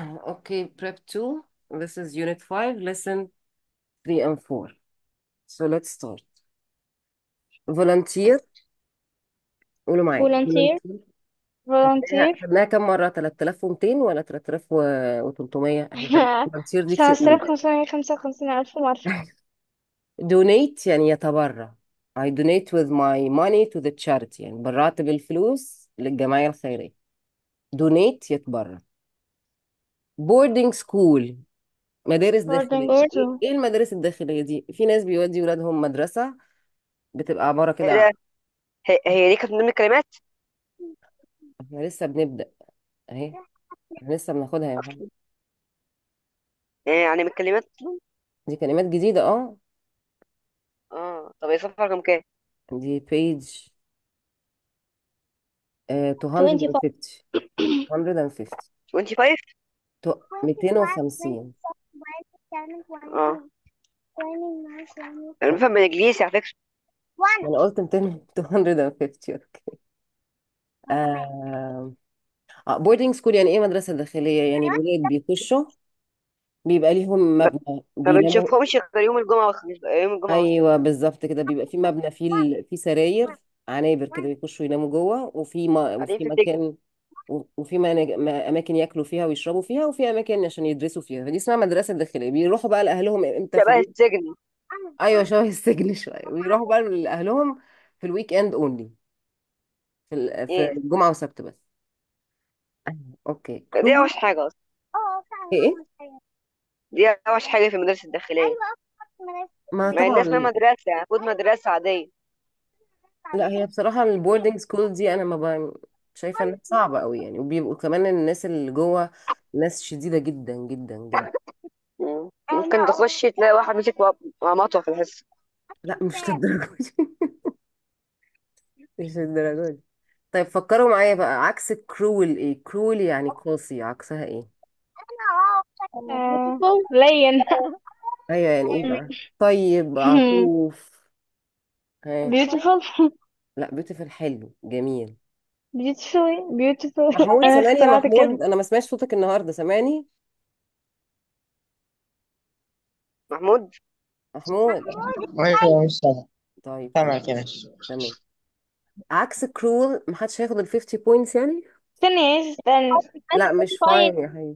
Okay, prep 2. This is unit 5, lesson 3 and 4. So let's start. Volunteer قولوا معايا volunteer volunteer خدناها volunteer خدناها كم مرة 3200 ولا 3300 احنا خدنا volunteer دي كتير خمسة آلاف قوي خمسمية خمسة وخمسين ألف مرة donate يعني يتبرع I donate with my money to the charity يعني برعت بالفلوس للجمعية الخيرية donate يتبرع boarding school مدارس boarding داخلية ايه school إيه المدارس الداخلية دي في ناس بيودي ولادهم مدرسة بتبقى عبارة هي كده هي هي دي كانت من ضمن الكلمات احنا لسه بنبدأ اهي احنا لسه بناخدها يا محمد يعني من الكلمات دي كلمات جديدة اه اه طب هي صفحة رقم كام دي page آه 25 250 250 25 تو- 250 اه انا بفهم بالانجليزي على فكرة انا قلت 200 250 اوكي آه آه بوردنج سكول يعني ايه مدرسة داخلية يعني الولاد بيخشوا بيبقى ليهم ب- مبنى ما بيناموا بنشوفهمش غير يوم الجمعة والخميس بقى يوم الجمعة والسبت ايوه بالظبط كده بيبقى في مبنى فيه ال... فيه سراير عنابر كده بيخشوا يناموا جوه وفي ما... قاعدين وفي في السجن مكان و- وفي مناج- ما- اماكن ياكلوا فيها ويشربوا فيها وفي اماكن عشان يدرسوا فيها فدي اسمها مدرسه داخليه بيروحوا بقى لاهلهم امتى في شبه الويك السجن ايوه شبه السجن شويه ويروحوا بقى لاهلهم في الويك اند اونلي في ال... في ايه الجمعه والسبت بس اوكي دي كرو اوحش حاجة اصلا ايه دي اوحش حاجة في المدارس الداخلية ما مع انها اسمها طبعا مدرسة يعني المفروض مدرسة عادية لا هي بصراحه البوردنج سكول دي انا ما ب... شايفه انها صعبه قوي يعني وبيبقوا كمان الناس اللي جوه ناس شديده جدا جدا جدا مم. ممكن تخش تلاقي واحد مسك مع مطوة في الحصة لا مش للدرجه دي مش للدرجه دي طيب فكروا معايا بقى عكس كرول ايه كرول يعني قاسي عكسها ايه آه، لين ايوه يعني ايه بقى طيب عطوف ها beautiful لا بيوتيفul حلو جميل beautiful beautiful محمود أنا سامعني يا اخترعت كلمة محمود انا ما سمعتش صوتك النهارده سامعني محمود محمود ايوه مش سامع طيب تمام سامعك يا باشا تمام عكس كرول محدش هياخد ال 50 بوينتس يعني استني ايش استني لا مش فاين يا حبيبي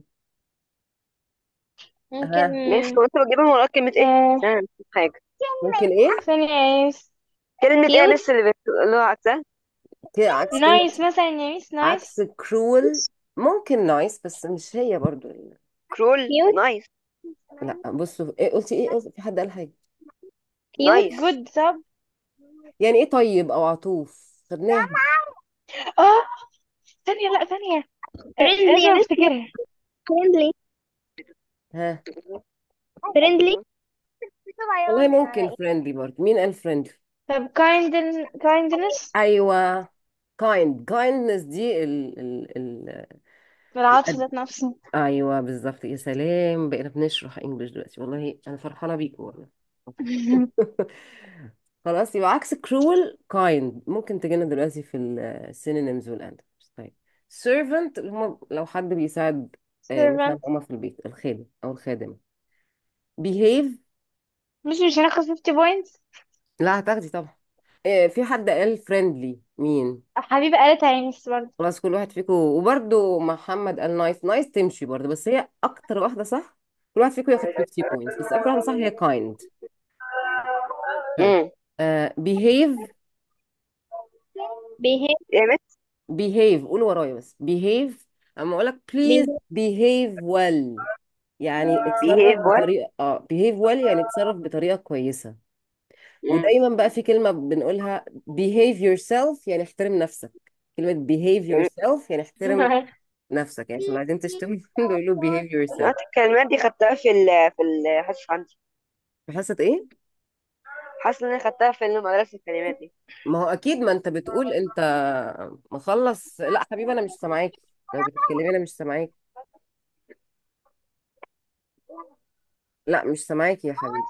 ممكن ها ليش كنت بجيبها من وراك كلمة ايه؟ آه، عشان أنا نسيت حاجة ممكن ايه استني ايش كلمة ايه cute لسه اللي بتقولوها عكسها؟ كده عكس كلمة nice مثلا يا ميس عكس nice كرول ممكن نايس بس مش هي برضو كرول cute نايس لا بصوا ايه قلتي ايه قلتي في حد قال حاجة cute نايس good طب يعني ايه طيب او عطوف خدناها اه ثانية لا ثانية آه، فريندلي لازم يا مس افتكرها فريندلي ها فريندلي والله ممكن فريندلي برضه مين قال فريندلي طب kind kindness ايوه كايند كايندنس دي ال ال ال العطف الأد... ذات نفسه ايوه بالظبط يا سلام بقينا بنشرح انجلش دلوقتي والله انا فرحانه بيكم والله خلاص يبقى عكس كرول كايند ممكن تجينا دلوقتي في السينونيمز والانتونيمز طيب سيرفنت اللي هم لو حد بيساعد آه، مثلا servant هما في البيت الخادم او الخادمه بيهيف مش مش هناخد 50 points لا هتاخدي طبعا آه، في حد قال فريندلي مين حبيبة قالتها يا ميس برضه خلاص كل واحد فيكم وبرده محمد قال نايس نايس تمشي برضه بس هي اكتر واحدة صح كل واحد فيكم ياخد 50 بوينتس بس اكتر واحدة صح هي كايند طيب امم بيهيف behave ايه يا مس؟ بيهيف قولوا ورايا بس بيهيف اما اقول لك بليز behave بيهيف ويل يعني اتصرف بيهيف وات بطريقة اه بيهيف ويل يعني اتصرف بطريقة كويسة امم ودايما بقى في كلمة بنقولها behave yourself يعني احترم نفسك كلمة behave yourself يعني احترم نفسك يعني عشان لو عايزين تشتموا بيقولوا behave yourself نفس الكلمات دي خدتها في ال في الحصص عندي في حصة ايه؟ حاسة ان انا خدتها في مدرسة الكلمات دي ما هو اكيد ما انت بتقول انت مخلص لا حبيبي انا مش سامعاكي لو بتتكلمي انا مش سامعاكي لا مش سامعاكي يا حبيبي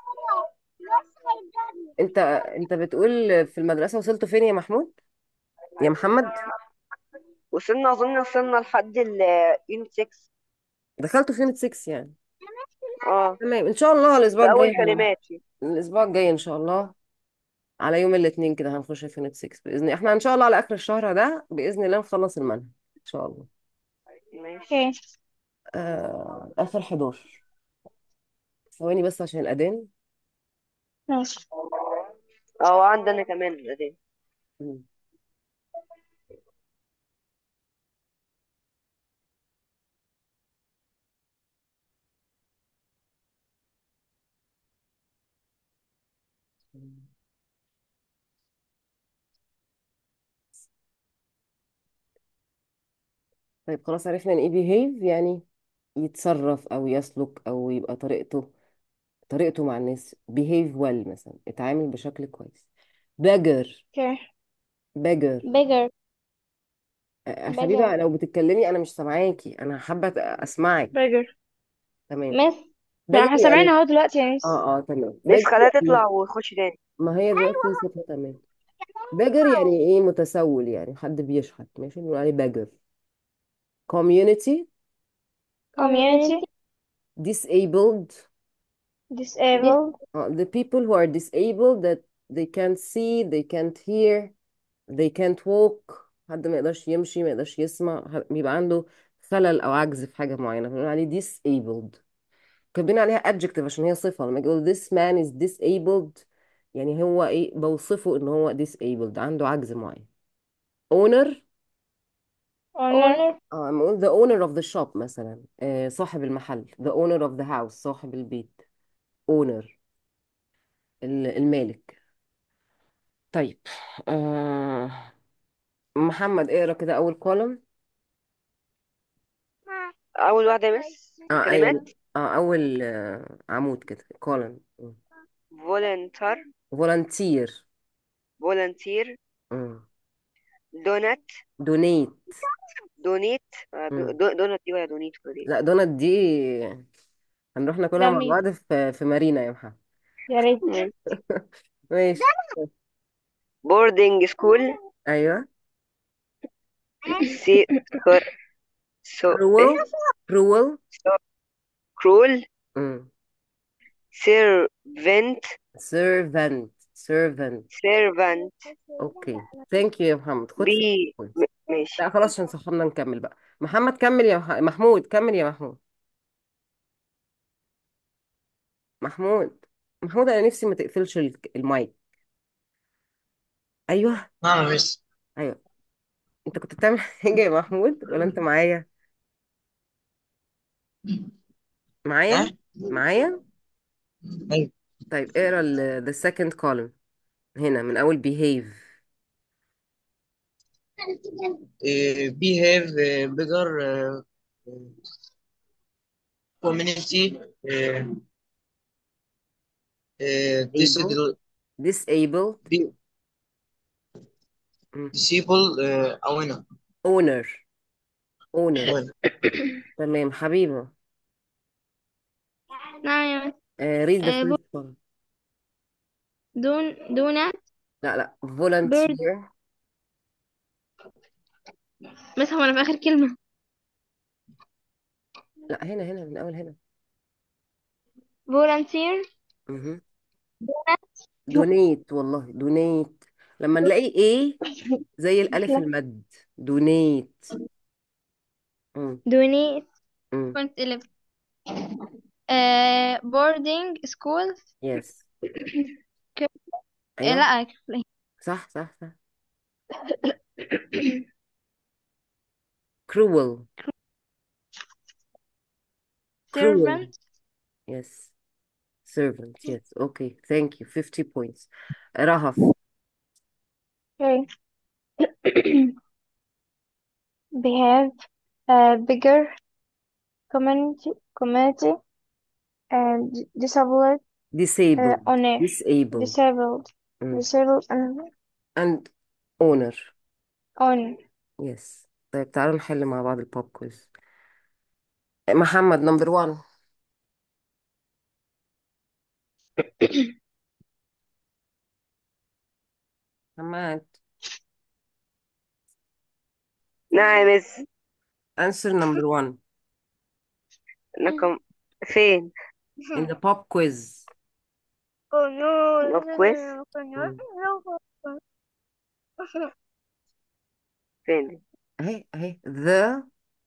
انت انت بتقول في المدرسة وصلتوا فين يا محمود يا محمد وصلنا اظن وصلنا لحد ال يونت 6 دخلته في يونت 6 يعني اه تمام ان شاء الله الاسبوع في اول الجاي كلمات الاسبوع الجاي ان شاء الله على يوم الاثنين كده هنخش في يونت 6 باذن الله احنا ان شاء الله على اخر الشهر ده باذن الله نخلص المنهج ان شاء الله ماشي اوكي آه اخر 11 ثواني بس عشان الاذان ماشي اه عندنا كمان الأذان مم. طيب خلاص عرفنا ان ايه behave يعني يتصرف او يسلك او يبقى طريقته طريقته مع الناس behave well مثلا اتعامل بشكل كويس beggar اوكي beggar bigger آه، bigger حبيبة لو بتتكلمي انا مش سامعاكي انا حابة اسمعك bigger تمام مس beggar احنا سامعين يعني اهو دلوقتي يا مس اه اه تمام مش beggar خلاها يعني تطلع وتخش تاني ما هي دلوقتي صوتها تمام beggar يعني ايه متسول يعني حد بيشحت ماشي بنقول عليه beggar community community disabled disabled uh, the people who are disabled that they can't see they can't hear they can't walk حد ما يقدرش يمشي ما يقدرش يسمع ح- بيبقى عنده خلل او عجز في حاجه معينه بنقول عليه disabled كاتبين عليها adjective عشان هي صفه لما يقول this man is disabled يعني هو ايه بوصفه ان هو disabled عنده عجز معين owner owner اه لما اقول the owner of the shop مثلا آه صاحب المحل the owner of the house صاحب البيت owner ال- المالك طيب آه محمد اقرا كده اول كولم أول واحدة يا مس اه كلمات ايوه اه اول آه عمود كده كولم volunteer volunteer volunteer donut donate donate آه، دو- مم. دو- donut دي ولا donate ولا ايه لا دونات دي هنروح ناكلها مع جميل بعض في في مارينا يا محمد يا ريت مم. ماشي boarding school ايوه سي كر سو cruel ايه cruel cruel مم. servant servant servant servant اوكي ثانك يو يا محمد خد بي 50 م- ماشي لا خلاص عشان صحابنا نكمل بقى محمد كمل يا مح... محمود كمل يا محمود محمود محمود انا نفسي ما تقفلش ال- المايك ايوه نعم مس ايوه انت كنت بتعمل حاجه يا محمود ولا انت معايا معايا ها معايا أيوة طيب اقرا ال the second column هنا من اول behave Eh, behave eh, bigger eh, community eh, eh, able disable disabled be- مم. disable eh, owner owner owner owner تمام حبيبه نعم يا مس uh, read the آه، first one دون دونات لا لا بيرد volunteer بس هو أنا في آخر كلمة لا هنا هنا من اول هنا volunteer مهم. donate والله donate لما نلاقي ايه زي الالف المد donate مم. donate مم. كنت قلب آه boarding school yes ك... آه ايوه لا كفلي. صح صح صح cruel cruel servant yes servant yes okay thank you 50 points رهف okay behave uh, bigger community community and disabled uh, disabled owner disabled disabled مم. disabled and and owner owner yes طيب تعالوا نحل مع بعض البوب كويز محمد نمبر 1 محمد نعم يا مس answer number 1 رقم فين in the pop quiz لو كويس مم. فين دي اهي اهي the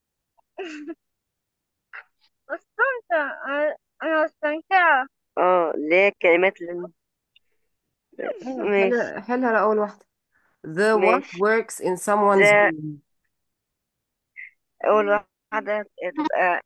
أنا مستمتعة اه اللي هي الكلمات اللي ايوه ماشي حلها حلها لأول واحدة the what ماشي works in someone's ده home أول واحدة تبقى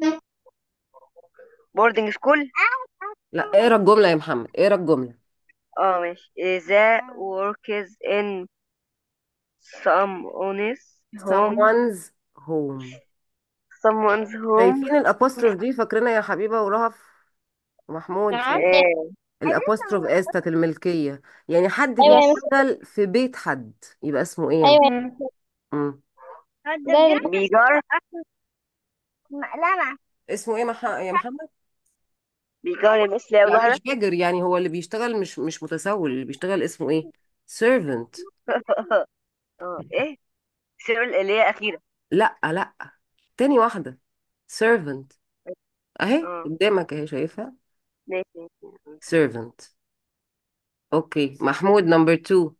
boarding school لا اقرا الجملة يا محمد اقرا الجملة اه ماشي the works in someone's home someone's home someone's home شايفين الابوستروف دي فاكرينها يا حبيبة ورهف ومحمود نعم شايف آه. الابوستروف اس بتاعت الملكية يعني حد أيوة يا مس بيشتغل في بيت حد يبقى اسمه ايه أيوة يا مس مم. ده بيجار مقلمة اسمه ايه مح... يا محمد بيجار يا مس اللي هي أول لا مش واحدة جاجر يعني هو اللي بيشتغل مش مش متسول اللي بيشتغل اسمه ايه servant اه ايه سير اللي هي أخيرة لا لا تاني واحدة servant اهي اه قدامك اهي شايفها ماشي servant اوكي محمود نمبر 2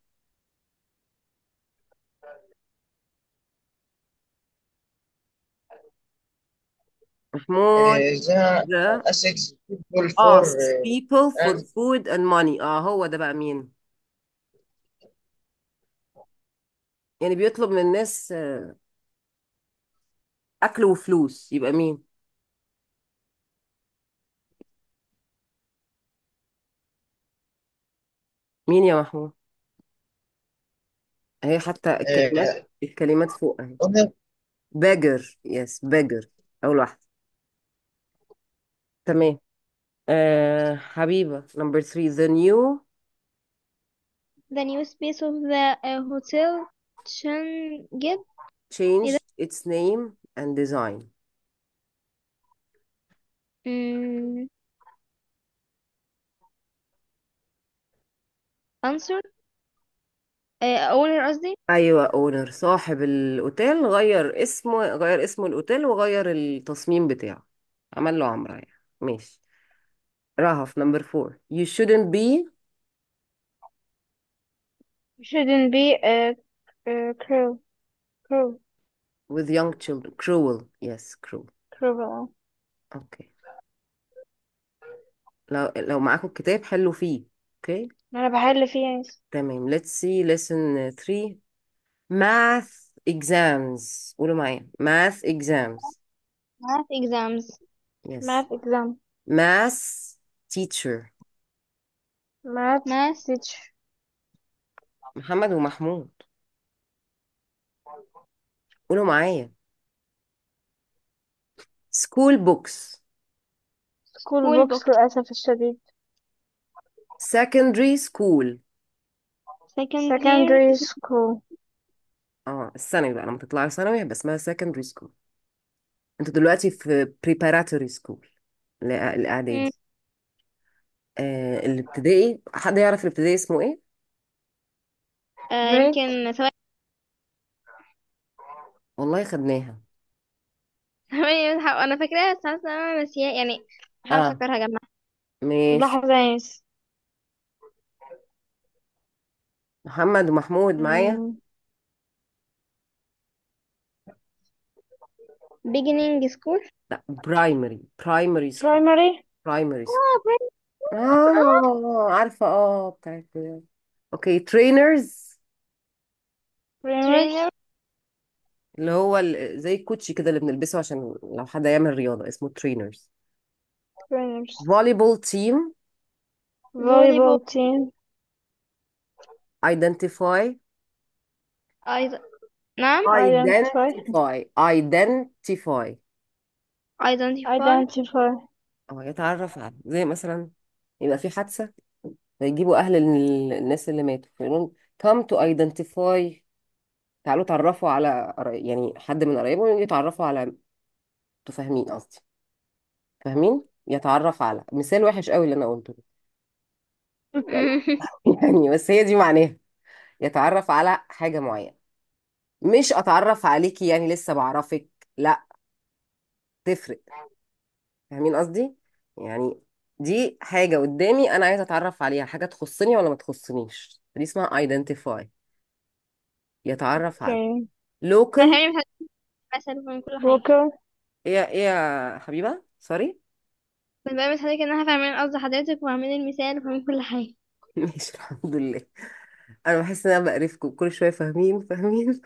محمود the the asks people for asks uh, people for and food and money اه هو ده بقى مين يعني بيطلب من الناس آه، اكل وفلوس يبقى مين مين يا محمود اهي حتى الكلمات uh, الكلمات فوق اهي owner beggar yes beggar اول واحدة تمام آه حبيبة number 3 the new The new space of the uh, hotel changed ايه ده changed its name and design مم. answer uh, owner قصدي ايوه اونر صاحب الاوتيل غير اسمه غير اسمه الاوتيل وغير التصميم بتاعه عمل له عمرة يعني ماشي رهف نمبر 4 you shouldn't be shouldn't be a, a cruel cruel with young children cruel yes cruel cruel اوكي لو لو معاكم الكتاب حلوا فيه اوكي أنا بحل فيه يا مس تمام let's see lesson 3 math exams قولوا معايا math exams math exams yes math exam math teacher math math teacher محمد ومحمود قولوا معايا school books school school books book للأسف الشديد secondary school secondary secondary school اه الثانوي بقى لما تطلعي ثانوي هيبقى اسمها secondary school انتوا دلوقتي في preparatory school لا- مم. الاعدادي آه الابتدائي حد يعرف الابتدائي اسمه ايه آه grade يمكن ثواني والله خدناها ثواني بس ح- انا فاكراها بس حاسه ان انا ناسيها يعني بحاول اه افكرها اجمعها ماشي لحظة يا مس محمد ومحمود معايا مم. beginning school لا primary primary school primary primary school اه برافو. اه عارفة اه بتاعت اوكي trainers trainers trainer اللي هو ال- زي الكوتشي كده اللي بنلبسه عشان لو حد يعمل رياضة اسمه trainers trainers volleyball team volleyball volleyball team identify أيضا نعم identify identify identify identify identify اه يتعرف على زي مثلا يبقى في حادثة فيجيبوا أهل ال- الناس اللي ماتوا فيقولون come to identify تعالوا تعرفوا على قراي- يعني حد من قرايبهم يجي يتعرفوا على انتوا فاهمين قصدي فاهمين يتعرف على مثال وحش قوي اللي انا قلته ده. يعني بس هي دي معناها يتعرف على حاجة معينة مش اتعرف عليكي يعني لسه بعرفك لا تفرق فاهمين قصدي يعني دي حاجة قدامي أنا عايزة أتعرف عليها حاجة تخصني ولا ما تخصنيش دي اسمها identify يتعرف على اوكي local فاهمين مثلا من كل حاجة بوكر ايه ايه يا حبيبة سوري كنت بقول لحضرتك ان احنا فاهمين قصد حضرتك وفاهمين المثال وفاهمين كل حاجة ماشي الحمد لله انا بحس ان انا بقرفكم كل شوية فاهمين فاهمين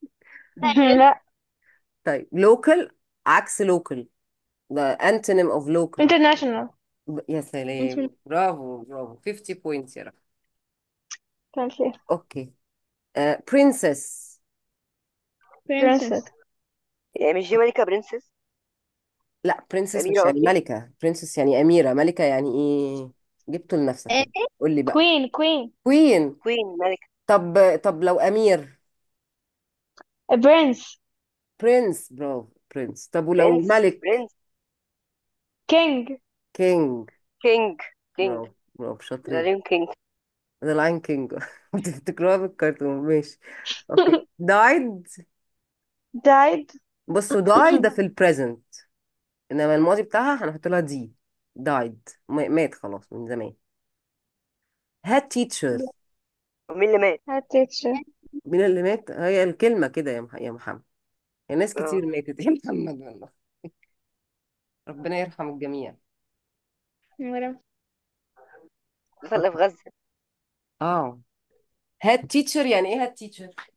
لا طيب local عكس local ده antonym of local international ب- يا سلام برافو برافو 50 points يا رب thank you اوكي آه princess princess princess يعني مش دي ملكة برنسس لا princess أميرة مش يعني قصدي ملكة princess يعني أميرة ملكة يعني ايه جبته لنفسك ايه كده قول لي بقى queen queen queen كوين ملكة طب طب لو أمير a prince prince برافو prince طب ولو برنس ملك برنس king كينج king كينج برافو برافو ذا شاطرين ليون كينج ذا لاين كينج بتفتكروها بالكرتون ماشي اوكي died died بصوا died ده في البريزنت انما الماضي بتاعها هنحط لها دي died م- مات خلاص من زمان head teacher ومين اللي مات head teacher مين اللي مات هي الكلمة كده يا مح- يا محمد يا ناس اه كتير ماتت يا محمد والله ربنا يرحم الجميع ورا ده اللي في غزة اه head teacher يعني ايه head teacher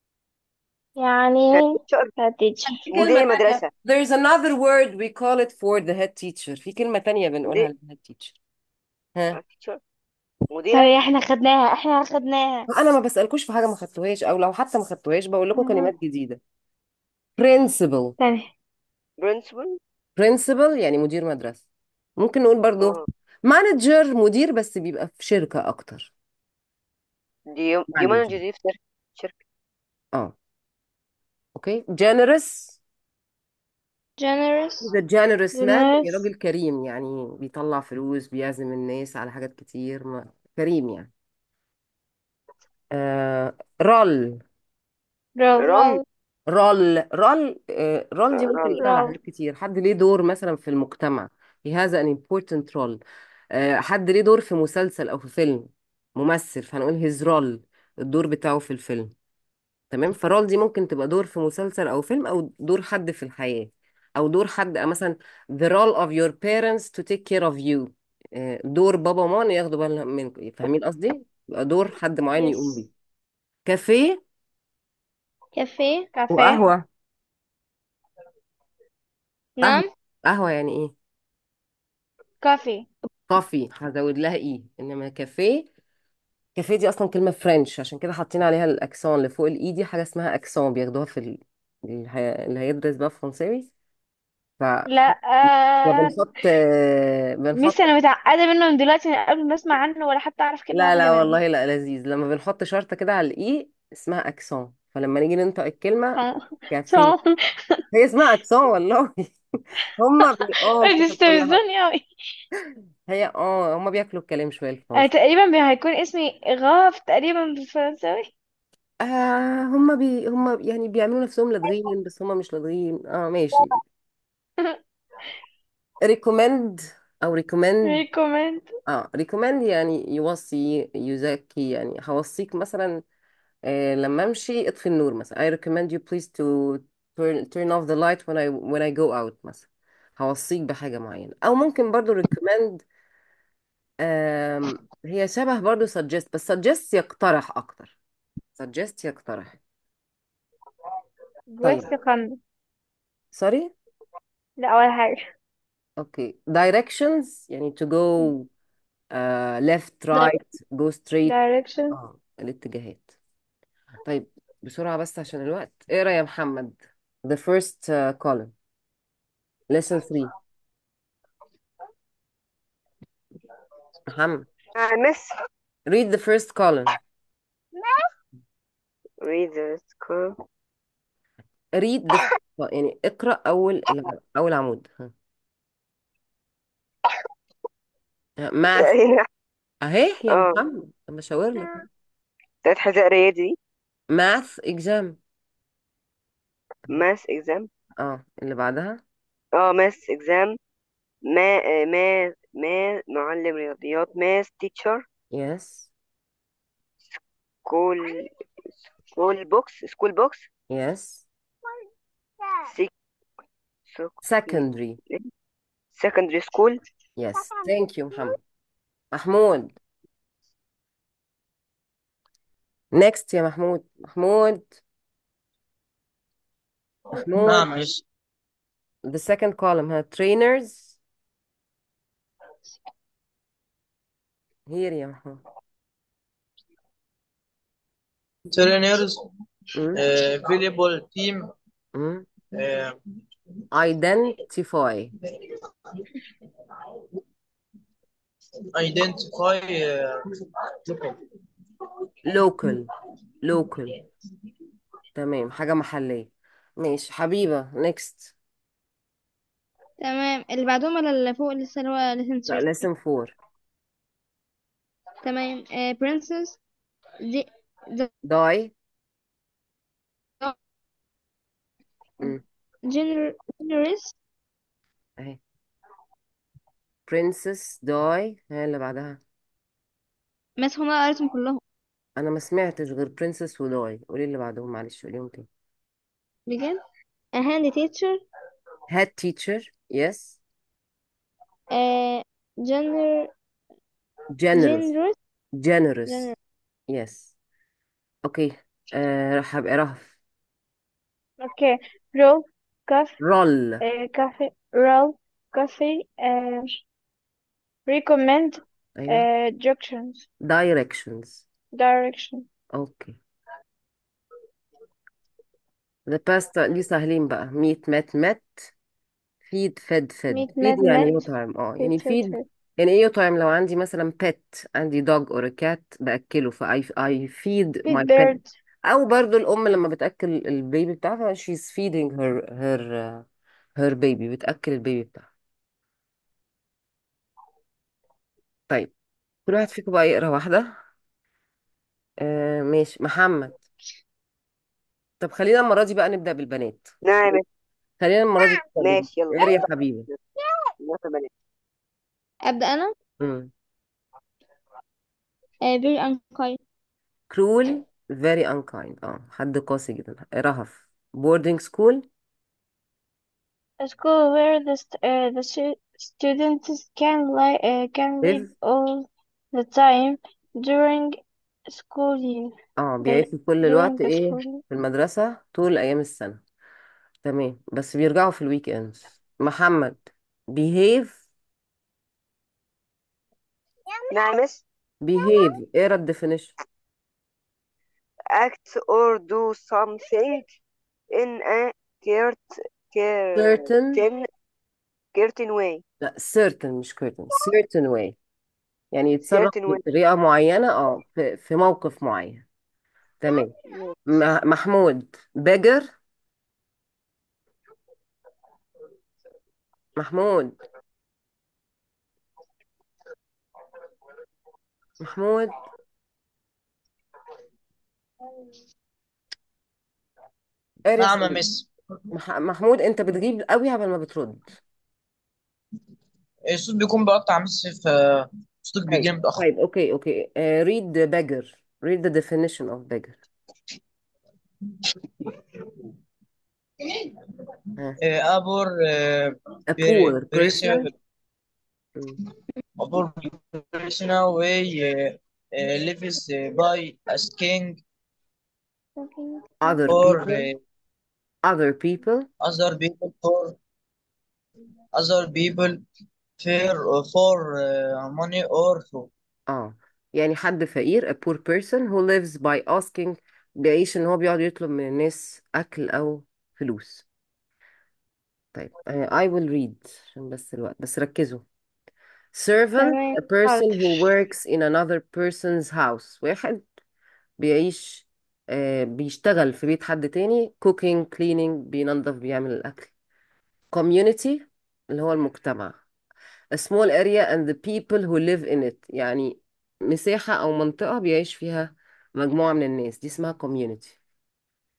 يعني تيتشر head teacher في مدير كلمة تانية المدرسة there's another word we call it for the head teacher في كلمة تانية بنقولها مدير لل head teacher ها تيتشر مديرة هي احنا خدناها احنا خدناها انا ما بسألكوش في حاجة ما خدتوهاش او لو حتى ما خدتوهاش بقول لكم مهم. كلمات جديدة principal تاني برنسبل principal يعني مدير مدرسة ممكن نقول برضو اه manager مدير بس بيبقى في شركة اكتر دي دي manager مانجر دي في شركة شركة اه اوكي generous generous the generous man يعني generous راجل كريم يعني بيطلع فلوس بيعزم الناس على حاجات كتير ما كريم يعني آه رول roll رمل رول رول آه رول دي ممكن رمل نقول على roll حاجات كتير حد ليه دور مثلا في المجتمع he has an important role آه حد ليه دور في مسلسل او في فيلم ممثل فهنقول his role الدور بتاعه في الفيلم تمام فرول دي ممكن تبقى دور في مسلسل او فيلم او دور حد في الحياة او دور حد مثلا the role of your parents to take care of you آه، دور بابا وماما إن ياخدوا بالهم منكم فاهمين قصدي يبقى دور حد معين يقوم yes بيه كافيه كافيه كافيه وقهوة نعم قهوة قهوة يعني ايه كافي كافي هزود لها ايه انما كافيه كافيه دي اصلا كلمة فرنش عشان كده حاطين عليها الاكسون اللي فوق الاي دي حاجة اسمها اكسون بياخدوها في ال... اللي هي- اللي هيدرس بقى فرنساوي ف لا آه... فبنحط آه، ميس بنحط انا متعقده منه من دلوقتي من قبل ما اسمع عنه ولا حتى اعرف كلمه لا واحده لا منه والله لا لذيذ لما بنحط شرطة كده على الاي اسمها اكسون فلما نيجي ننطق الكلمة اه كافيه صح هي اسمها اكسون والله هما بي... اه بيحطوا لها بتستفزني قوي هي اه هما بياكلوا الكلام شوية انا الفرنسا تقريبا بي- هيكون اسمي غاف تقريبا بالفرنساوي آه هما بي هما يعني بيعملوا نفسهم لادغين بس هما مش لادغين اه ماشي ريكومند او ريكومند ريكومند اه ريكومند يعني يوصي يزكي يعني هوصيك مثلا آه لما امشي اطفي النور مثلا I recommend you please to turn, turn off the light when I when I go out مثلا هوصيك بحاجة معينة او ممكن برضو recommend آم هي شبه برضو suggest بس suggest يقترح اكتر suggest يقترح جويس طيب تقن سوري لا اول حاجه اوكي directions يعني to go uh, left right go straight direction اه الاتجاهات طيب بسرعة بس عشان الوقت اقرا يا محمد the first uh, column lesson 3 محمد آه مس read the first column read the score read the first يعني اقرأ أول أول عمود ها. math هنا أهي يا اه محمد أما أشاور لك بتاعت حذاء رياضي دي math exam ماس اكزام اه اللي بعدها اه ماس اكزام ما ما ما معلم رياضيات ماث teacher yes school school box school box yes sec so- secondary secondary school yes thank you محمد محمود next يا محمود محمود محمود نعم مس the second column ها trainers here يا محمود trainers م? uh, volleyball team م? uh, identify identify uh, local local تمام حاجة محلية ماشي حبيبة next تمام اللي بعدهم ولا اللي فوق لسه اللي هو lesson لا 3 lesson 4 تمام آه princess the, the die م. gener generous اهي princess die هي اللي بعدها بس هما قريتهم كلهم انا ما سمعتش غير princess وداي قولي اللي بعدهم معلش قوليهم تاني بجد a hand teacher head teacher yes آه gener generous generous generous generous yes اوكي آه راح ابقى رهف Okay. Roll, coffee, roll uh, coffee, roll, coffee, uh, recommend, ايوه uh, directions, directions direction. اوكي the past دي سهلين بقى meet met met feed fed fed Meet, feed met, يعني met, يطعم اه feed, يعني feed, feed feed. يعني ايه يطعم لو عندي مثلا pet عندي dog or a cat باكله ف I, I feed Feed my pet bird. او برضو الام لما بتاكل البيبي بتاعها she's feeding her her uh, her baby بتاكل البيبي بتاعها طيب كل واحد فيكم بقى يقرا واحده آه ماشي محمد طب خلينا المره دي بقى نبدا بالبنات نعم خلينا المره دي نبدا بال- ماشي يلا اقري يا حبيبي يلا يا بنات أبدأ أنا امم آه very unkind cruel very unkind اه حد قاسي جدا رهف boarding school A school where the st uh, the stu- students can li uh, can live live all the time during school year. اه The, بيعيشوا كل during الوقت the ايه school year. في المدرسة طول أيام السنة تمام بس بيرجعوا في الويك اندز محمد behave نعم مس behave اقرا الديفينيشن act or do something in a cert certain certain certain way لا certain مش curtain certain way يعني يتصرف certain way بطريقة معينة اه في, في موقف معين تمام م- محمود beggar محمود محمود اقرا نعم يا السؤال. مس مح... محمود انت بتغيب قوي قبل ما بترد الصوت بيكون بقطع مس فالصوت بيجي طيب متأخر طيب اوكي اوكي uh, read the beggar read the definition of beggar ها. a poor uh, a poor person person مم. a poor personal way uh, uh, lives uh, by asking other for people uh, other people other people for other people for for uh, money or food. اه يعني حد فقير a poor person who lives by asking بيعيش ان هو بيقعد يطلب من الناس اكل او فلوس طيب uh, I will read عشان بس الوقت بس ركزوا servant تمام a person who حاضر works in another person's house واحد بيعيش آه بيشتغل في بيت حد تاني cooking cleaning بينظف بيعمل الأكل community اللي هو المجتمع a small area and the people who live in it يعني مساحة أو منطقة بيعيش فيها مجموعة من الناس دي اسمها community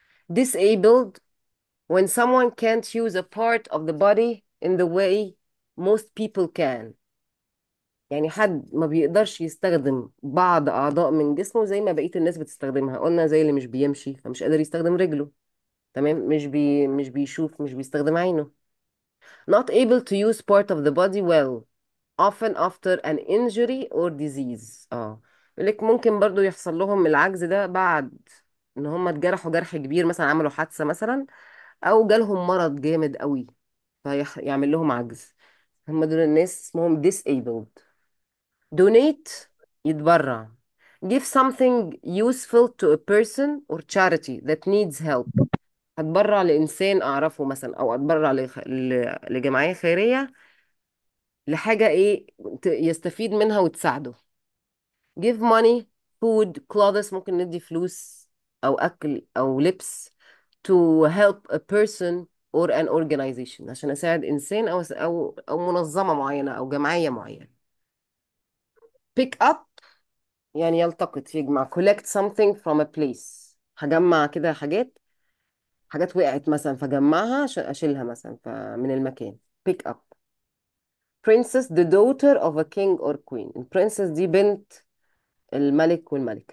disabled when someone can't use a part of the body in the way most people can يعني حد ما بيقدرش يستخدم بعض أعضاء من جسمه زي ما بقية الناس بتستخدمها قلنا زي اللي مش بيمشي فمش قادر يستخدم رجله تمام مش بي مش بيشوف مش بيستخدم عينه not able to use part of the body well often after an injury or disease اه يقول لك ممكن برضو يحصل لهم العجز ده بعد ان هم اتجرحوا جرح كبير مثلا عملوا حادثة مثلا او جالهم مرض جامد قوي فيعمل لهم عجز هم دول الناس اسمهم disabled donate يتبرع give something useful to a person or charity that needs help هتبرع لإنسان أعرفه مثلا أو أتبرع لخ... ل... لجمعية خيرية لحاجة إيه ت- يستفيد منها وتساعده give money food clothes ممكن ندي فلوس أو أكل أو لبس to help a person or an organization عشان أساعد إنسان أو أو أو منظمة معينة أو جمعية معينة pick up يعني يلتقط يجمع collect something from a place هجمع كده حاجات حاجات وقعت مثلا فجمعها عشان أشيلها مثلا فمن المكان pick up princess the daughter of a king or queen البرنسس دي بنت الملك والملكة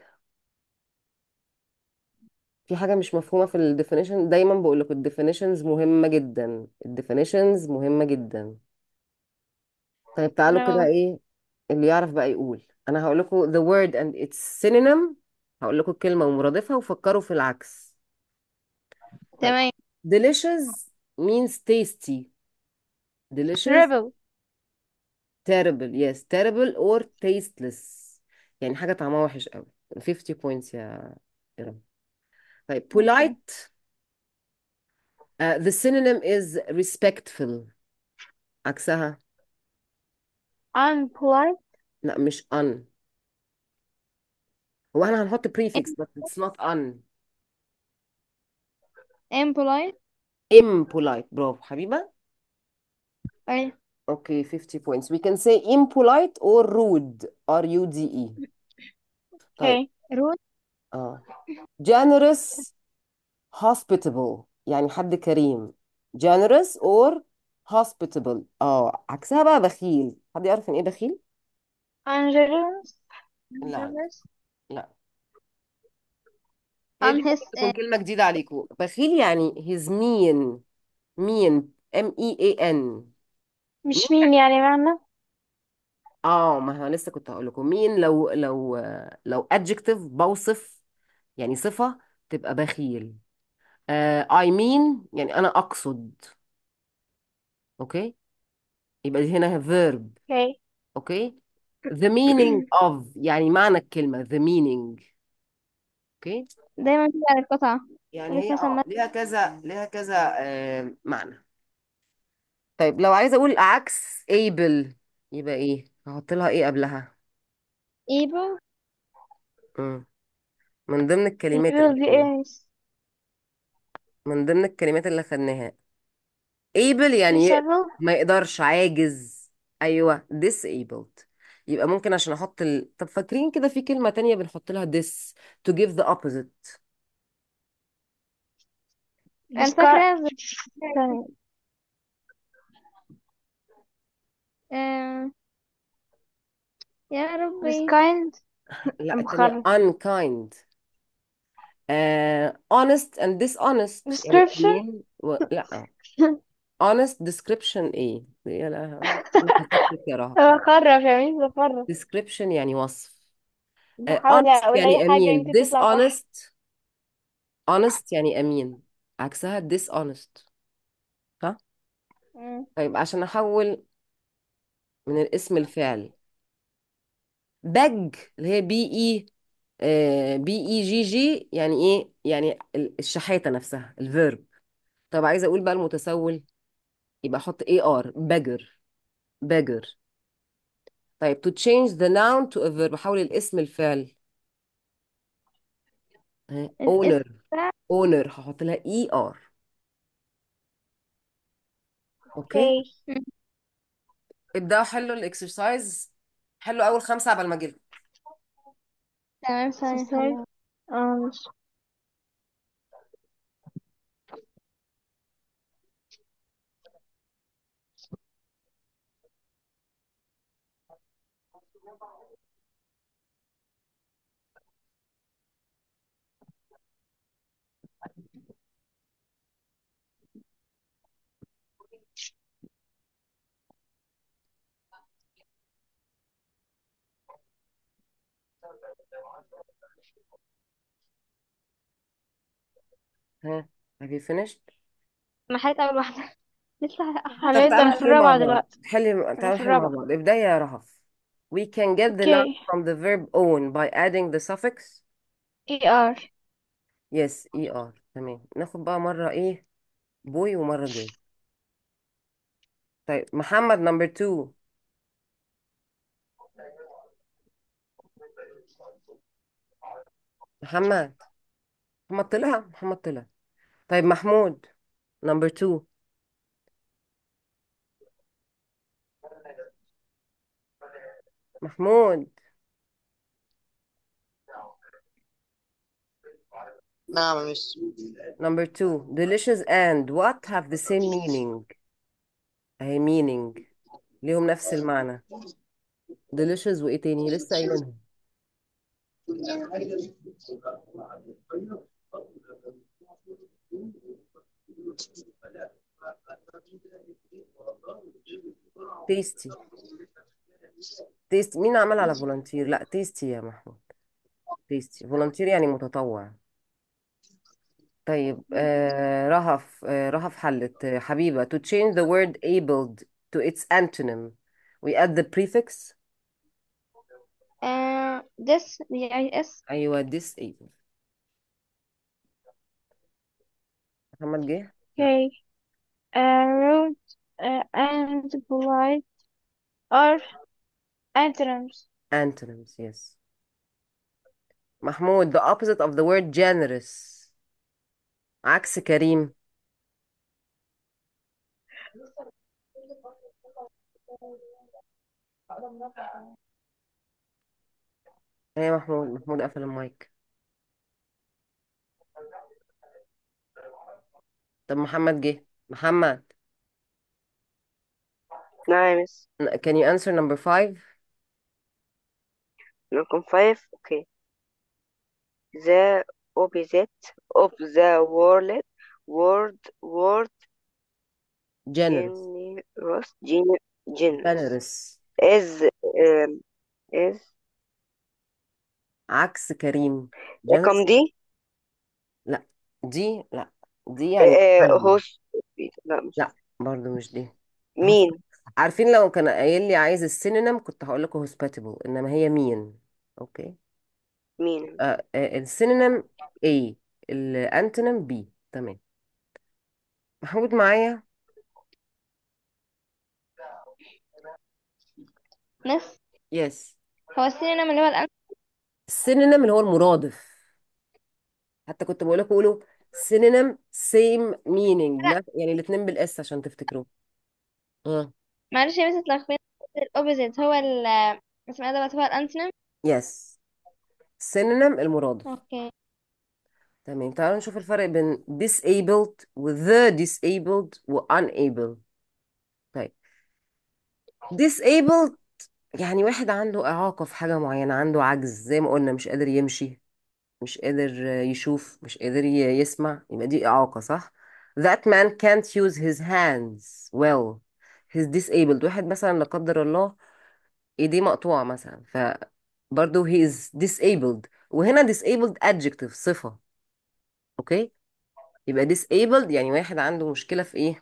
في حاجة مش مفهومة في ال definition دايما بقول لكم ال definitions مهمة جدا ال definitions مهمة جدا طيب تعالوا كده no ايه اللي يعرف بقى يقول انا هقول لكم the word and its synonym هقول لكم الكلمة ومرادفها وفكروا في العكس طيب تمام delicious means tasty delicious terrible terrible yes terrible or tasteless يعني حاجة طعمها وحش قوي 50 points يا إيران طيب okay polite uh, the synonym is respectful عكسها unpolite لا مش un هو احنا هنحط prefix but it's not un impolite impolite برافو حبيبة أي okay 50 points we can say impolite or rude R-U-D-E طيب okay rude اه generous hospitable يعني حد كريم generous or hospitable اه عكسها بقى بخيل حد يعرف ان ايه بخيل ungenerous لا generous لا هي دي unhis ممكن تكون كلمة جديدة عليكم بخيل يعني he's mean mean M E A N مش مين يعني معنى اه ما انا لسه كنت هقول لكم مين لو لو لو adjective بوصف يعني صفة تبقى بخيل آه I mean يعني انا اقصد اوكي يبقى دي هنا verb okay اوكي the meaning of يعني معنى الكلمة the meaning اوكي دايما كده على القطعة يعني ولك هي مثلا اه ما- ليها كذا ليها كذا آه معنى طيب لو عايزة اقول عكس able يبقى ايه هحط لها ايه قبلها able مم. من ضمن الكلمات اللي evil دي خدناها ايه من ضمن الكلمات اللي خدناها able يعني ي- disabled ما يقدرش عاجز ايوه disabled يبقى ممكن عشان احط ال... طب فاكرين كده في كلمة تانية بنحط لها this to give the opposite أنا discard فاكرة ثانية. آه... يا ربي diskind لا التانية مخرف unkind آه honest and dishonest يعني description أمين و... لا honest description ايه يا لا انا هسكتك يا رهف بخرف يا ميس بخرف description يعني وصف آه بحاول honest اقول يعني اي حاجة امين يمكن تطلع صح dishonest honest يعني امين عكسها dishonest صح مم. طيب عشان احول من الاسم الفعل beg اللي هي بي اي بي اي جي جي يعني ايه يعني ال- الشحاتة نفسها الفيرب طب عايزه اقول بقى المتسول يبقى احط اي ار beggar beggar طيب to change the noun to a verb احول الاسم الفعل ها، الاسم owner owner هحط لها اي ار اوكي اوكي ابداوا حلوا الاكسرسايز حلوا اول خمسه قبل ما اجيلكم تمام ثانية exercise خليها اه ماشي ها have you finished ما حلت أول واحدة لسه طب حليت تعالى أنا في نحل مع الرابعة بعض دلوقتي حلي أنا تعالى في نحل مع الرابعة بعض ابدأي يا رهف we can get the noun Okay. from the verb own by adding the suffix ER. yes er تمام ناخد بقى مرة ايه بوي ومرة جاي طيب محمد نمبر 2 محمد محمد طلع محمد طلع طيب محمود نمبر 2 محمود نعم يا مس number 2 delicious and what have the same meaning اهي meaning ليهم نفس المعنى delicious وايه تاني لسه قايلينها tasty tasty مين عمل على فولunteer لا tasty يا محمود tasty volunteer يعني متطوع طيب آه رهف آه رهف حلت آه حبيبة to change the word abled to its antonym we add the prefix uh, this D I S أيوة disabled محمد جه Okay. Uh, rude uh, and polite are antonyms. antonyms yes محمود the opposite of the word generous عكس كريم ايه يا محمود محمود قفل المايك طب محمد جه محمد نعم مس can you answer number five رقم 5 okay the opposite of the word word word generous generous gen- generous generous is um, is عكس كريم رقم generous دي لا دي لا دي يعني آه محل هوس لا مش لا برضو مش دي مين عارفين لو كان قايل لي عايز السينونيم كنت هقول لكم hospitable انما هي مين اوكي مين آه آه السينونيم A الانتونيم B تمام محمود معايا نس يس هو السينما اللي هو الأنس السينونيم اللي هو المرادف حتى كنت بقول لكم قولوا synonym same meaning لا لا يعني الاثنين بالاس عشان تفتكروه اه معلش يا مس اتلخبطت الأوبوزيت هو ال اسمه ايه دوت هو الأنتونيم يس synonym المرادف اوكي تمام تعالوا نشوف الفرق بين disabled و the disabled و unable طيب disabled يعني واحد عنده إعاقة في حاجة معينة عنده عجز زي ما قلنا مش قادر يمشي مش قادر يشوف مش قادر ي- يسمع يبقى دي إعاقة صح that man can't use his hands well he's disabled واحد مثلا لا قدر الله ايديه مقطوعة مثلا فبرضه he is disabled وهنا disabled adjective صفة اوكي يبقى disabled يعني واحد عنده مشكلة في ايه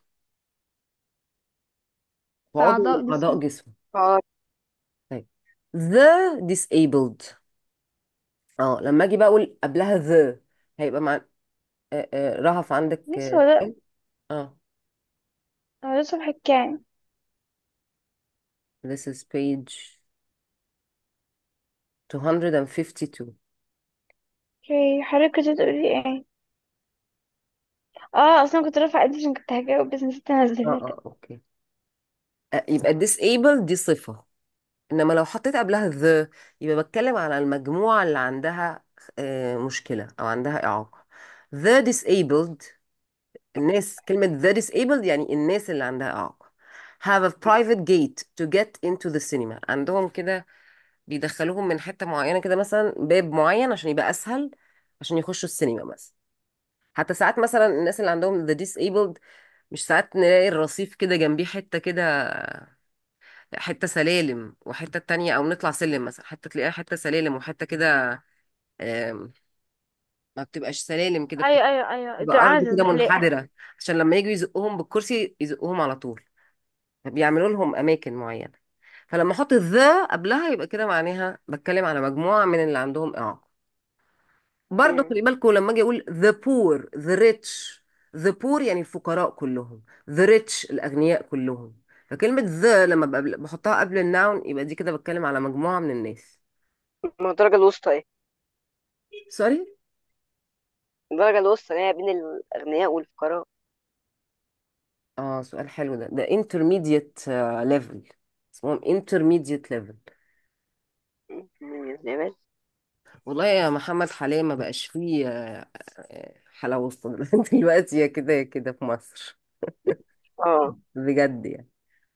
في في عضو أعضاء من أعضاء جسمه جسمه اه طيب the disabled اه لما اجي بقى اقول قبلها the هيبقى مع آه، آه، رهف عندك ميس آه، هو ده سؤال؟ اه هو ده صفحة كام؟ this is page 252 اوكي حضرتك كنت بتقولي ايه؟ اه اصلا كنت رافعة ايدي عشان كنت هجاوب بس نسيت اه انزلها اه اوكي آه، يبقى disabled دي صفة انما لو حطيت قبلها the يبقى بتكلم على المجموعة اللي عندها آه، مشكلة او عندها إعاقة the disabled الناس كلمة the disabled يعني الناس اللي عندها إعاقة have a private gate to get into the cinema عندهم كده بيدخلوهم من حتة معينة كده مثلا باب معين عشان يبقى اسهل عشان يخشوا السينما مثلا حتى ساعات مثلا الناس اللي عندهم the disabled مش ساعات نلاقي الرصيف كده جنبيه حتة كده حتة سلالم وحتة تانية أو نطلع سلم مثلا حتة تلاقيها حتة سلالم وحتة كده آم، ما بتبقاش سلالم كده ايوه ايوه ايوه بتبقى تبقى أرض عاملة زي كده الزحليقة منحدرة عشان لما يجوا يزقوهم بالكرسي يزقوهم على طول بيعملوا لهم أماكن معينة فلما أحط ذا قبلها يبقى كده معناها بتكلم على مجموعة من اللي عندهم إعاقة برضه مم. خلي بالكم لما أجي أقول the poor the rich the poor يعني الفقراء كلهم the rich الأغنياء كلهم فكلمة the لما بقبل- بحطها قبل الناون يبقى دي كده بتكلم على مجموعة من الناس ما الدرجة الوسطى ايه سوري الدرجة الوسطى اللي هي بين الأغنياء والفقراء اه سؤال حلو ده ده intermediate آه، level اسمهم intermediate level مم. من الزمان. والله يا محمد حاليا ما بقاش فيه آه، آه، حلاوة وسط دلوقتي يا كده يا كده في مصر اه بجد يعني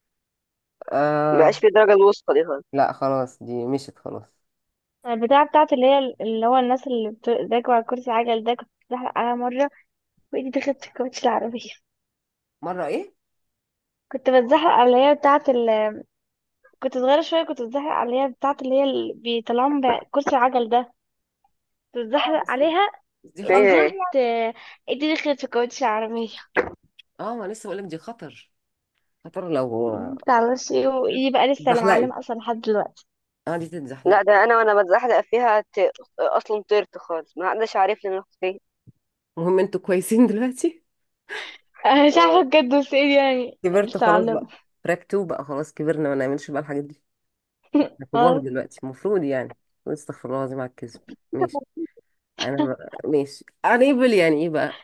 آه مبقاش في الدرجة الوسطى دي خالص لا خلاص دي مشت خلاص البتاعة بتاعت اللي هي اللي هو الناس اللي بت- راكبة على كرسي عجل ده كنت بزحلق عليها مرة وإيدي دخلت في كاوتش العربية مرة ايه كنت بتزحلق على اللي هي بتاعت ال... كنت صغيرة شوية كنت بتزحلق على اللي هي بتاعت اللي هي اللي بيطلعوهم بكرسي العجل ده كنت اه بتزحلق بس عليها بس دي هي خطر ايه ونزلت آه، إيدي دخلت في كاوتش العربية اه ما لسه بقولك دي خطر خطر لو متعرفش ايه وإيدي بقى لسه اللي اتزحلقت معلمة أصلا لحد دلوقتي اه دي تتزحلق لا ده انا وانا بتزحلق فيها ت... اصلا طرت خالص ما حدش عارفني انا رحت فين المهم انتوا كويسين دلوقتي أنا مش اه عارفة بجد بس ايه دي يعني كبرت لسه خلاص معلمة بقى تراك 2 بقى خلاص كبرنا ما نعملش بقى الحاجات دي احنا كبار اه دلوقتي المفروض يعني استغفر الله العظيم على الكذب ماشي انا بقى ماشي unable يعني ايه بقى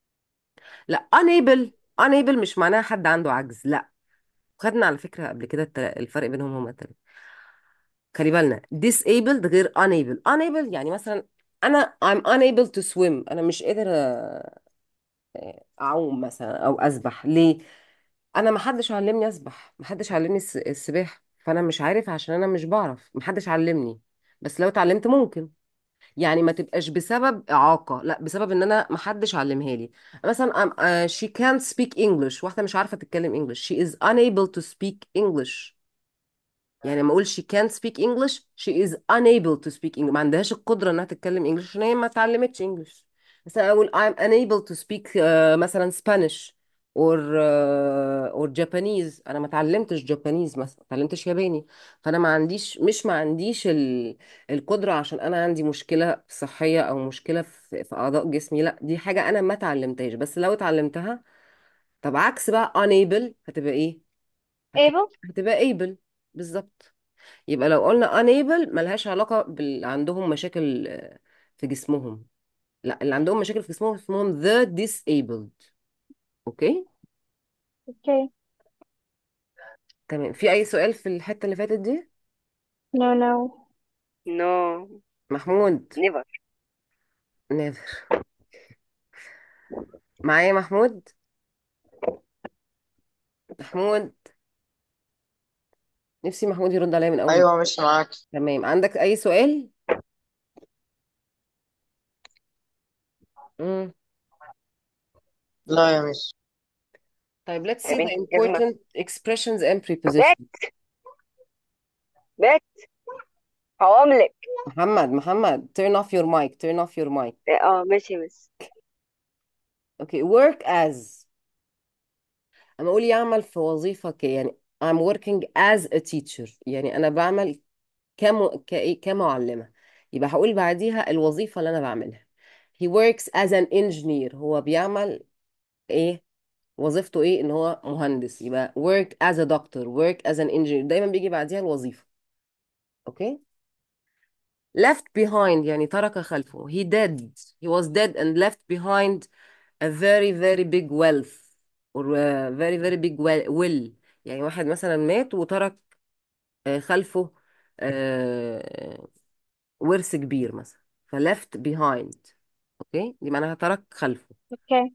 لا unable unable مش معناها حد عنده عجز لا خدنا على فكرة قبل كده التل- الفرق بينهم هما التلاتة خلي بالنا disabled غير unable unable يعني مثلا انا I'm unable to swim انا مش قادر أ- اعوم مثلا او اسبح ليه انا ما حدش علمني اسبح ما حدش علمني الس- السباحة فانا مش عارف عشان انا مش بعرف ما حدش علمني بس لو اتعلمت ممكن يعني ما تبقاش بسبب إعاقة لا بسبب ان انا ما حدش علمها لي مثلا I'm, uh, she can't speak English واحدة مش عارفة تتكلم English she is unable to speak English يعني لما اقول she can't speak English she is unable to speak English ما عندهاش القدرة انها تتكلم English عشان هي ما اتعلمتش English مثلا اقول I'm unable to speak uh, مثلا Spanish or uh, or Japanese انا ما اتعلمتش Japanese مثلا ما اتعلمتش ياباني فانا ما عنديش مش ما عنديش ال... القدرة عشان انا عندي مشكلة صحية او مشكلة في, في اعضاء جسمي لا دي حاجة انا ما اتعلمتهاش بس لو اتعلمتها طب عكس بقى unable هتبقى ايه هتبقى, able هتبقى able بالظبط يبقى لو قلنا unable ملهاش علاقة بال عندهم مشاكل آه، في جسمهم لا اللي عندهم مشاكل في جسمهم اسمهم the disabled اوكي okay تمام في اي سؤال في الحتة اللي فاتت دي no no نو محمود نيفر نادر معايا محمود محمود نفسي محمود يرد عليا من اول ايوه مش معاك تمام عندك اي سؤال مم. لا يا مس طيب let's يا see the بنت الجزمة important expressions and بات prepositions بات هقوملك محمد محمد turn off your mic turn off your mic اه ماشي بس okay work as انا اقول يعمل في وظيفة ك يعني I'm working as a teacher يعني انا بعمل كم كإيه كمعلمة يبقى هقول بعديها الوظيفة اللي انا بعملها he works as an engineer هو بيعمل ايه وظيفته ايه ان هو مهندس يبقى work as a doctor work as an engineer دايما بيجي بعديها الوظيفة اوكي left behind يعني ترك خلفه he dead he was dead and left behind a very very big wealth or a very very big wel- will يعني واحد مثلا مات وترك آه، خلفه آه، ورث كبير مثلا ف left behind اوكي دي معناها ترك خلفه okay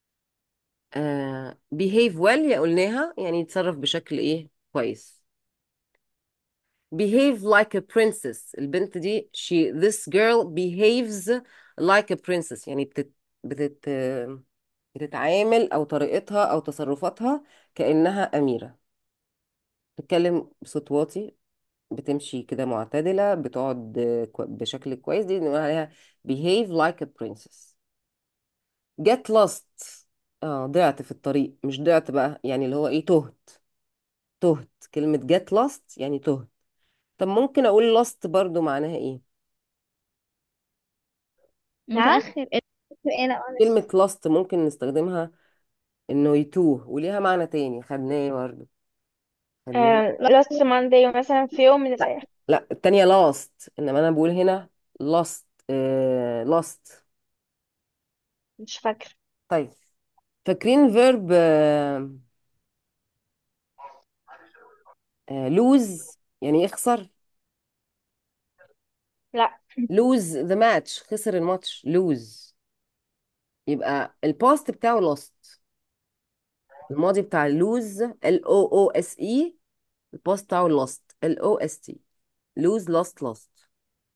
آه، behave well يا قلناها يعني يتصرف بشكل ايه كويس behave like a princess البنت دي she this girl behaves like a princess يعني بتت بتت بتتعامل او طريقتها او تصرفاتها كأنها أميرة بتتكلم بصوت واطي بتمشي كده معتدلة بتقعد كو- بشكل كويس دي نقول عليها behave like a princess get lost اه ضعت في الطريق مش ضعت بقى يعني اللي هو ايه تهت تهت كلمة get lost يعني تهت طب ممكن اقول lost برضو معناها ايه نعم متأخر ايه لا معلش كلمة lost ممكن نستخدمها انه يتوه وليها معنى تاني خدناه برضو خدناه آه last Monday مثلا في يوم من لا الأيام لا التانية lost انما انا بقول هنا lost آه lost مش فاكرة طيب فاكرين فيرب آه آه lose يعني يخسر لا lose the match خسر الماتش lose يبقى الباست بتاعه lost الماضي بتاع lose L O O S E الباست بتاعه lost L O S T lose lost lost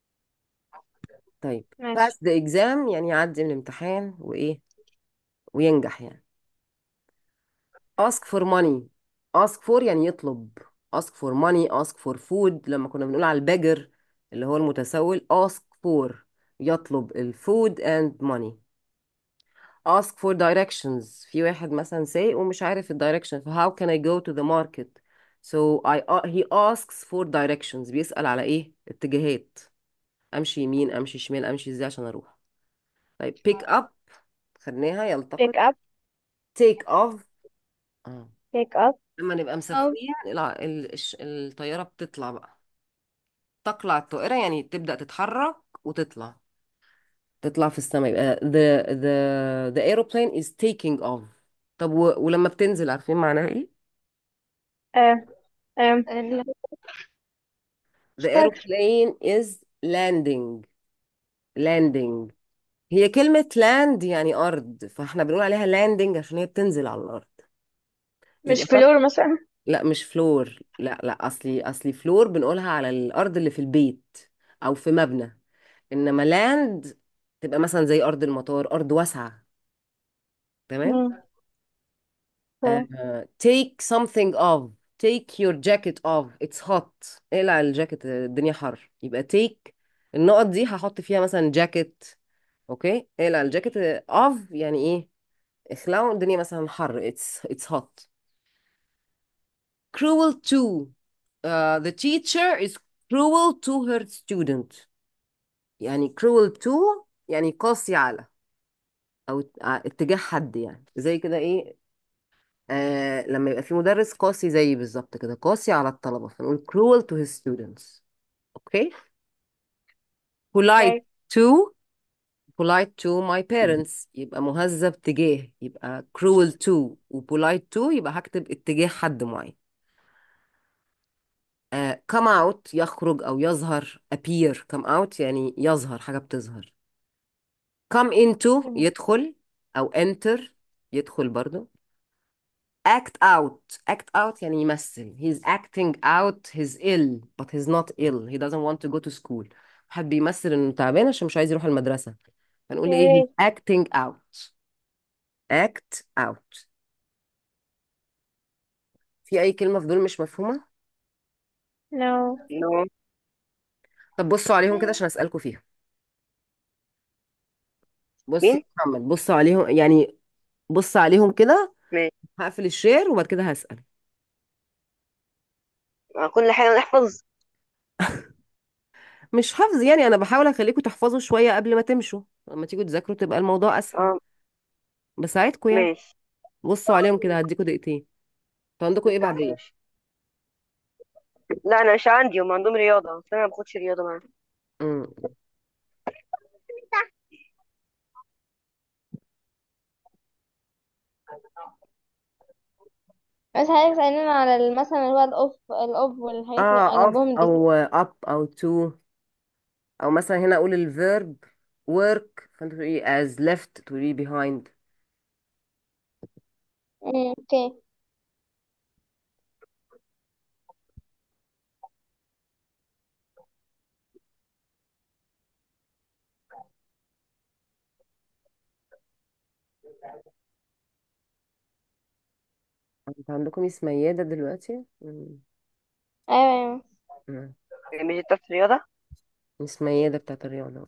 طيب pass ماشي the exam يعني يعدي من الامتحان وايه وينجح يعني ask for money ask for يعني يطلب ask for money ask for food لما كنا بنقول على الباجر اللي هو المتسول ask for يطلب الفود and money ask for directions في واحد مثلا سايق ومش عارف الدايركشن ف how can I go to the market so I uh, he asks for directions بيسأل على ايه اتجاهات امشي يمين امشي شمال امشي ازاي عشان اروح طيب pick up خدناها يلتقط pick up take off آه. pick up لما نبقى أو مسافرين الع- ال- الش- الطيارة بتطلع بقى تقلع الطائرة يعني تبدأ تتحرك وتطلع تطلع في السماء يبقى the the the aeroplane is taking off طب و... ولما بتنزل عارفين معناها ايه؟ آه آه ال- مش The فاكرة aeroplane is landing landing هي كلمة land يعني أرض فاحنا بنقول عليها landing عشان هي بتنزل على الأرض مش يبقى طب فلور مثلا لا مش فلور لا لا أصلي أصلي فلور بنقولها على الأرض اللي في البيت أو في مبنى إنما land تبقى مثلا زي أرض المطار أرض واسعة تمام مم. آه، طيب. take something off take your jacket off it's hot اقلع الجاكيت الدنيا حر يبقى take النقط دي هحط فيها مثلا جاكيت اوكي اقلع الجاكيت off يعني ايه اخلعه الدنيا مثلا حر it's it's hot cruel to uh, the teacher is cruel to her student يعني cruel to يعني قاسي على او ات- اتجاه حد يعني زي كده ايه آه لما يبقى في مدرس قاسي زي بالظبط كده قاسي على الطلبة فنقول cruel to his students اوكي polite طيب to polite to my parents يبقى مهذب تجاه يبقى cruel to و polite to يبقى هكتب اتجاه حد معين آه come out يخرج او يظهر appear come out يعني يظهر حاجة بتظهر come into مم. يدخل او enter يدخل برضو act out act out يعني يمثل he's acting out his ill but he's not ill he doesn't want to go to school حد بيمثل انه تعبان عشان مش عايز يروح المدرسة هنقول ايه he's اوكي acting out act out في اي كلمة في دول مش مفهومة no نو طب بصوا عليهم كده عشان اسألكم فيها بص يا مين محمد بص عليهم يعني بص عليهم كده ماشي هقفل الشير وبعد كده هسأل كل حاجة نحفظ مش حفظ يعني انا بحاول اخليكم تحفظوا شوية قبل ما تمشوا لما تيجوا تذاكروا تبقى الموضوع اسهل اه بساعدكم يعني ماشي بصوا عليهم كده هديكوا دقيقتين انتوا عندكم ايه بعدين ماشي لا انا مش عندي هم عندهم رياضة بس انا ما باخدش رياضة معاهم امم بس حضرتك سألنا على ال- مثلا اللي هو الأوف الأوف والحاجات اللي اه off جنبهم دي او up او to او مثلا هنا اقول الفيرب work فانت تقولي as left تقولي behind مم، اوكي انت عندكم ميس ميادة دلوقتي مم. ايوه مم. مش بتاعت الرياضة ميس ميادة بتاعت الرياضة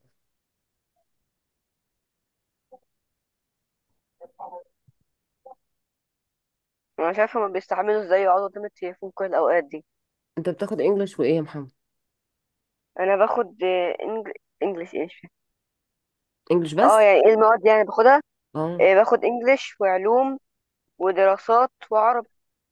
انا مش عارفة هما بيستحملوا ازاي يقعدوا قدام التليفون كل الاوقات دي انت بتاخد انجلش وايه يا محمد انا باخد آه، إنجل... انجلش ايه مش فاهم. انجلش اه بس يعني ايه المواد يعني باخدها اه آه، باخد انجلش وعلوم ودراسات وعربي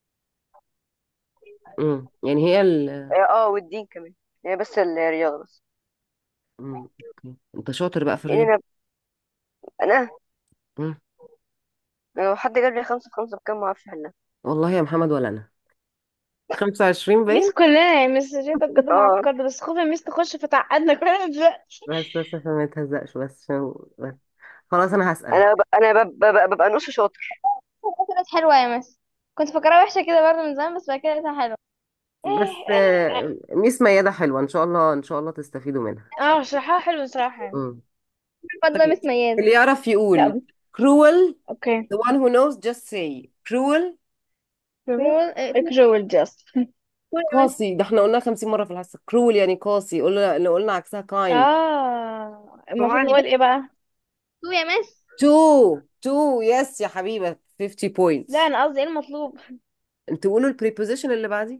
امم يعني هي ال اه آه، والدين كمان يعني بس الرياضة بس مم. اوكي انت شاطر بقى في يعني الرياضة انا انا مم. لو حد جاب لي خمسة في خمسة بكام ما اعرفش احلها والله يا محمد ولا انا 25 ميس باين كلنا يا ميس ريتا بجد اه معقدة بس خوفي ميس تخش فتعقدنا كلنا دلوقتي بس بس عشان ما تهزقش بس عشان بس خلاص انا هسأل انا ب... انا ب... ببقى, ببقى نص شاطر كانت حلوة يا ميس كنت فاكراها وحشة كده برضه من زمان بس بعد كده لقيتها حلوة بس آه، ميس ميادة حلوة ان شاء الله ان شاء الله تستفيدوا منها اه شرحها حلو صراحة يعني مم. برضه طيب ميس ميادة اللي يعرف يقول لا cruel اوكي the one who knows just say cruel كرول كرول جاست قاسي ده احنا قلناها 50 مرة في الحصة cruel يعني قاسي قلنا اللي قلنا عكسها kind اه المفروض طبعا نقول ايه بقى تو يا مس two two yes يا حبيبة 50 لا points انا قصدي ايه المطلوب انت قولوا البريبوزيشن اللي بعديه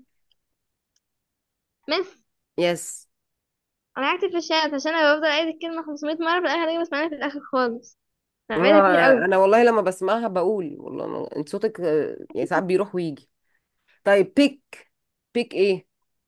مس yes انا هكتب في الشات عشان انا بفضل اعيد الكلمة 500 مرة في الاخر اجي بسمعها في الاخر خالص انا بعيدها كتير انا قوي أنا والله لما بسمعها بقول والله أنا... انت صوتك آه، يعني ساعات بيروح ويجي طيب pick pick ايه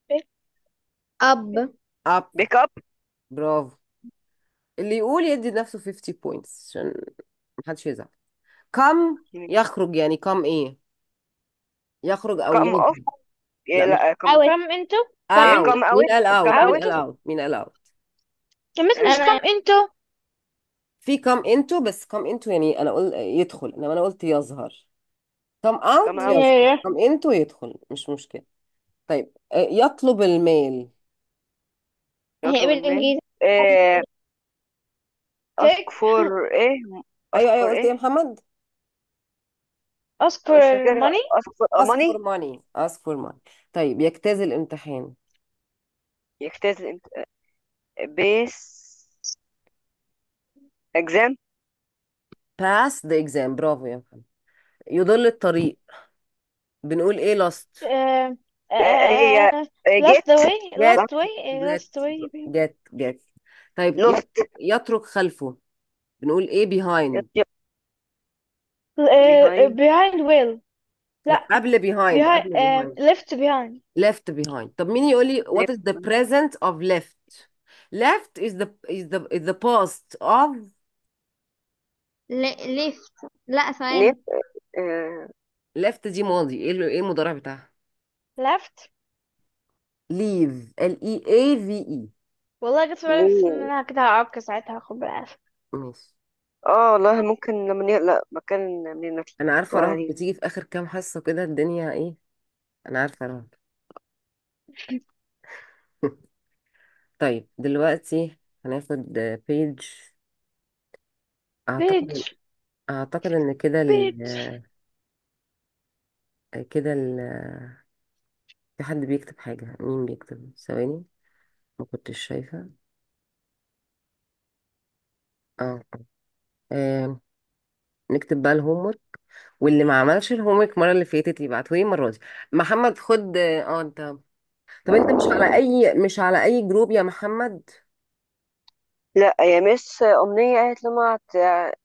اب up بيك اب برافو اللي يقول يدي نفسه 50 points عشان محدش يزعل come يخرج يعني come ايه يخرج او كم اوف يذهب لا مش لا كم اوت كم انتو كم out كم اوت مين قال out كم مين اوت قال out مين قال out كم مش مش انا كم انتو في come into بس come into يعني انا قلت يدخل انما انا قلت يظهر come كم out اوت يظهر ياه. come into يدخل مش مشكلة طيب آه، يطلب المال هي يطلب المال بالانجليزي آه، ask take for ايه ask ايوه ايوه for قلت ايه يا ايه محمد ask for مش فاكرها money ask for ask for money money ask for money طيب يجتاز الامتحان يجتاز الامت... بيس exam pass the exam برافو يا محمد يضل الطريق بنقول ايه lost آه، آه، آه، هي آه، آه، get last way get last way get last way get get طيب lost يترك, يترك خلفه بنقول ايه behind يت- آه، behind behind will لا لا قبل behind behind قبل آه، behind left behind left behind طب مين يقول لي what left is the present of left left is the is the is the past of ليفت لا ثواني left آه، left دي ماضي ايه ال- ايه المضارع بتاعها left leave L E A V E والله جت في بالي بس ان leave. انا كده هعك ساعتها خد بالك ماشي اه والله ممكن لما ن... لا مكان منين نطلع انا عارفه ولا رهب دي بتيجي في اخر كام حصه كده الدنيا ايه انا عارفه رهب طيب دلوقتي هناخد بيج اعتقد bitch اعتقد ان كده ال... bitch كده ال... في حد بيكتب حاجه مين بيكتب ثواني ما كنتش شايفه اه آه، نكتب بقى الهوم ورك واللي ما عملش الهوم ورك المره اللي فاتت يبعته لي المره دي محمد خد اه انت طب انت مش على اي مش على اي جروب يا محمد لا يا مس أمنية قالت لما هت...